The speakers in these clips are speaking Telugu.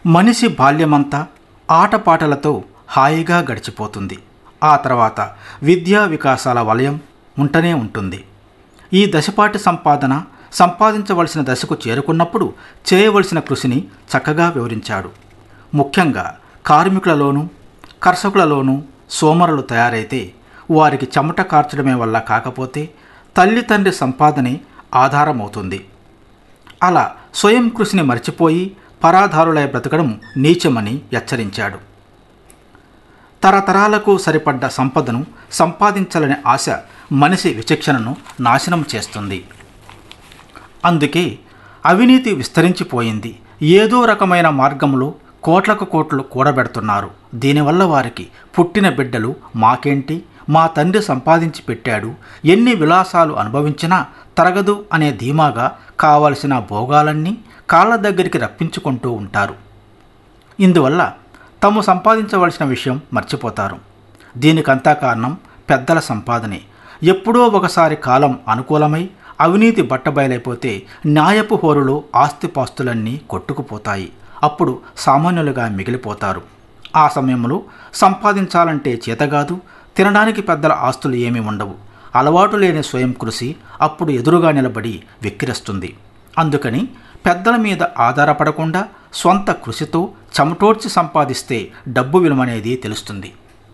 మనిషి బాల్యమంతా ఆటపాటలతో హాయిగా గడిచిపోతుంది ఆ తర్వాత విద్యా వికాసాల వలయం ఉంటనే ఉంటుంది ఈ దశపాటి సంపాదన సంపాదించవలసిన దశకు చేరుకున్నప్పుడు చేయవలసిన కృషిని చక్కగా వివరించాడు ముఖ్యంగా కార్మికులలోనూ కర్షకులలోనూ సోమరులు తయారైతే వారికి చెమట కార్చడమే వల్ల కాకపోతే తల్లి తండ్రి సంపాదనే ఆధారమవుతుంది అలా స్వయం కృషిని మర్చిపోయి పరాధారులై బ్రతకడం నీచమని హెచ్చరించాడు తరతరాలకు సరిపడ్డ సంపదను సంపాదించాలనే ఆశ మనిషి విచక్షణను నాశనం చేస్తుంది అందుకే అవినీతి విస్తరించిపోయింది ఏదో రకమైన మార్గంలో కోట్లకు కోట్లు కూడబెడుతున్నారు దీనివల్ల వారికి పుట్టిన బిడ్డలు మాకేంటి మా తండ్రి సంపాదించి పెట్టాడు ఎన్ని విలాసాలు అనుభవించినా తరగదు అనే ధీమాగా కావలసిన భోగాలన్నీ కాళ్ళ దగ్గరికి రప్పించుకుంటూ ఉంటారు ఇందువల్ల తాము సంపాదించవలసిన విషయం మర్చిపోతారు దీనికంతా కారణం పెద్దల సంపాదనే ఎప్పుడో ఒకసారి కాలం అనుకూలమై అవినీతి బట్టబయలైపోతే న్యాయపు హోరులో ఆస్తిపాస్తులన్నీ కొట్టుకుపోతాయి అప్పుడు సామాన్యులుగా మిగిలిపోతారు ఆ సమయంలో సంపాదించాలంటే చేతగాదు తినడానికి పెద్దల ఆస్తులు ఏమీ ఉండవు అలవాటు లేని స్వయం కృషి అప్పుడు ఎదురుగా నిలబడి వెక్కిరిస్తుంది అందుకని పెద్దల మీద ఆధారపడకుండా స్వంత కృషితో చెమటోడ్చి సంపాదిస్తే డబ్బు విలువనేది తెలుస్తుంది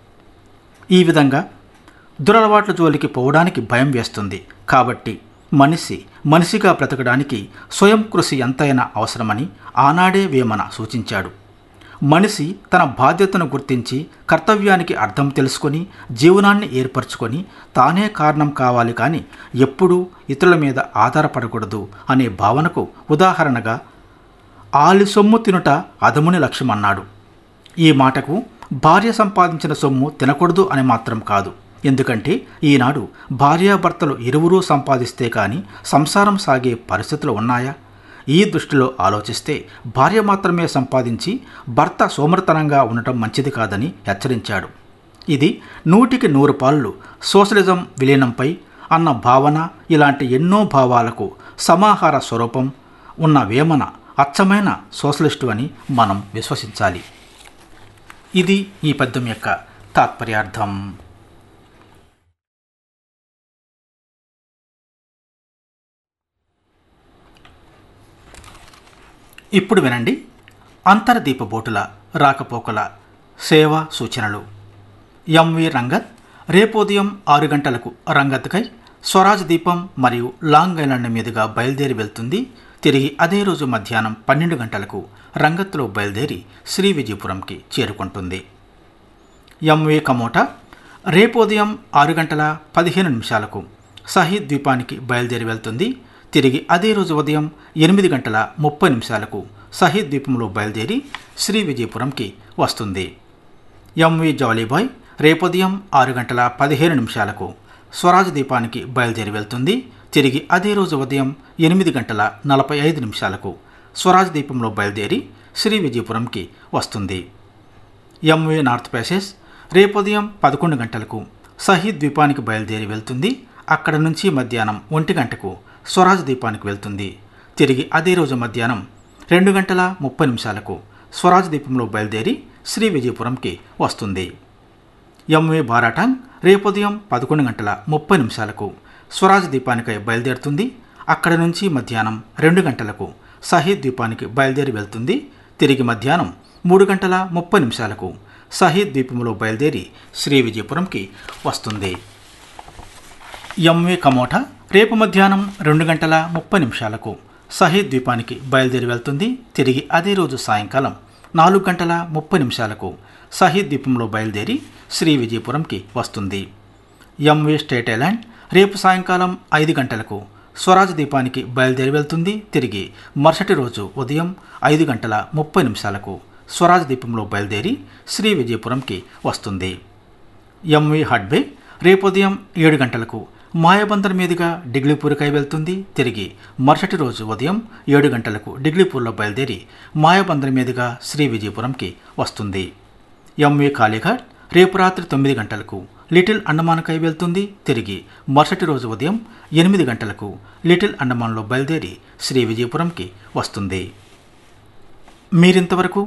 ఈ విధంగా దురలవాట్ల జోలికి పోవడానికి భయం వేస్తుంది కాబట్టి మనిషి మనిషిగా బ్రతకడానికి స్వయం కృషి ఎంతైనా అవసరమని ఆనాడే వేమన సూచించాడు మనిషి తన బాధ్యతను గుర్తించి కర్తవ్యానికి అర్థం తెలుసుకొని జీవనాన్ని ఏర్పరచుకొని తానే కారణం కావాలి కానీ ఎప్పుడూ ఇతరుల మీద ఆధారపడకూడదు అనే భావనకు ఉదాహరణగా ఆలి సొమ్ము తినుట అదముని లక్ష్యం అన్నాడు ఈ మాటకు భార్య సంపాదించిన సొమ్ము తినకూడదు అని మాత్రం కాదు ఎందుకంటే ఈనాడు భార్యాభర్తలు ఇరువురూ సంపాదిస్తే కానీ సంసారం సాగే పరిస్థితులు ఉన్నాయా ఈ దృష్టిలో ఆలోచిస్తే భార్య మాత్రమే సంపాదించి భర్త సోమరితనంగా ఉండటం మంచిది కాదని హెచ్చరించాడు ఇది నూటికి నూరు పాళ్ళు సోషలిజం విలీనంపై అన్న భావన ఇలాంటి ఎన్నో భావాలకు సమాహార స్వరూపం ఉన్న వేమన అచ్చమైన సోషలిస్టు అని మనం విశ్వసించాలి ఇది ఈ పద్యం యొక్క తాత్పర్యార్థం ఇప్పుడు వినండి అంతర్దీప బోటుల రాకపోకల సేవా సూచనలు ఎంవి రంగత్ రేపు ఉదయం ఆరు గంటలకు రంగత్కై స్వరాజ్ దీపం మరియు లాంగ్ ఐలాండ్ మీదుగా బయలుదేరి వెళ్తుంది తిరిగి అదే రోజు మధ్యాహ్నం పన్నెండు గంటలకు రంగత్లో బయలుదేరి శ్రీ విజయపురంకి చేరుకుంటుంది ఎంవి కమోటా రేపు ఉదయం ఆరు గంటల పదిహేను నిమిషాలకు సహీద్ ద్వీపానికి బయలుదేరి వెళ్తుంది తిరిగి అదే రోజు ఉదయం ఎనిమిది గంటల ముప్పై నిమిషాలకు సహీద్ ద్వీపంలో బయలుదేరి శ్రీ విజయపురంకి వస్తుంది ఎంవి జాలీబాయ్ రేపు ఉదయం ఆరు గంటల పదిహేను నిమిషాలకు స్వరాజ్ ద్వీపానికి బయలుదేరి వెళ్తుంది తిరిగి అదే రోజు ఉదయం ఎనిమిది గంటల నలభై ఐదు నిమిషాలకు స్వరాజ్ ద్వీపంలో బయలుదేరి శ్రీ విజయపురంకి వస్తుంది ఎంవి నార్త్ ప్యాసేజ్ రేపు ఉదయం పదకొండు గంటలకు సహీద్ ద్వీపానికి బయలుదేరి వెళ్తుంది అక్కడ నుంచి మధ్యాహ్నం ఒంటి గంటకు స్వరాజ్ ద్వీపానికి వెళ్తుంది తిరిగి అదే రోజు మధ్యాహ్నం రెండు గంటల ముప్పై నిమిషాలకు స్వరాజ్ ద్వీపంలో బయలుదేరి శ్రీ విజయపురంకి వస్తుంది ఎంవి బారాటాంగ్ రేపు ఉదయం పదకొండు గంటల ముప్పై నిమిషాలకు స్వరాజ్ ద్వీపానికై బయలుదేరుతుంది అక్కడ నుంచి మధ్యాహ్నం రెండు గంటలకు సహీద్ ద్వీపానికి బయలుదేరి వెళ్తుంది తిరిగి మధ్యాహ్నం మూడు గంటల ముప్పై నిమిషాలకు సహీద్ ద్వీపంలో బయలుదేరి శ్రీ విజయపురంకి వస్తుంది ఎంవి కమోటా రేపు మధ్యాహ్నం రెండు గంటల ముప్పై నిమిషాలకు సహీద్ ద్వీపానికి బయలుదేరి వెళ్తుంది తిరిగి అదే రోజు సాయంకాలం నాలుగు గంటల ముప్పై నిమిషాలకు సహీద్ ద్వీపంలో బయలుదేరి శ్రీ విజయపురంకి వస్తుంది ఎంవి స్టేట్ ఐలాండ్ రేపు సాయంకాలం ఐదు గంటలకు స్వరాజ్ ద్వీపానికి బయలుదేరి వెళ్తుంది తిరిగి మరుసటి రోజు ఉదయం ఐదు గంటల ముప్పై నిమిషాలకు స్వరాజ్ ద్వీపంలో బయలుదేరి శ్రీ విజయపురంకి వస్తుంది ఎంవి హడ్బే రేపు ఉదయం ఏడు గంటలకు మాయాబందర్ మీదుగా డిగ్లీపూర్కై వెళ్తుంది తిరిగి మరుసటి రోజు ఉదయం ఏడు గంటలకు డిగ్లీపూర్లో బయలుదేరి మాయాబందర్ మీదుగా శ్రీ విజయపురంకి వస్తుంది ఎంవి కాళీఘాట్ రేపు రాత్రి తొమ్మిది గంటలకు లిటిల్ అండమాన్కై వెళ్తుంది తిరిగి మరుసటి రోజు ఉదయం ఎనిమిది గంటలకు లిటిల్ అండమాన్లో బయలుదేరి శ్రీ విజయపురంకి వస్తుంది మీరింతవరకు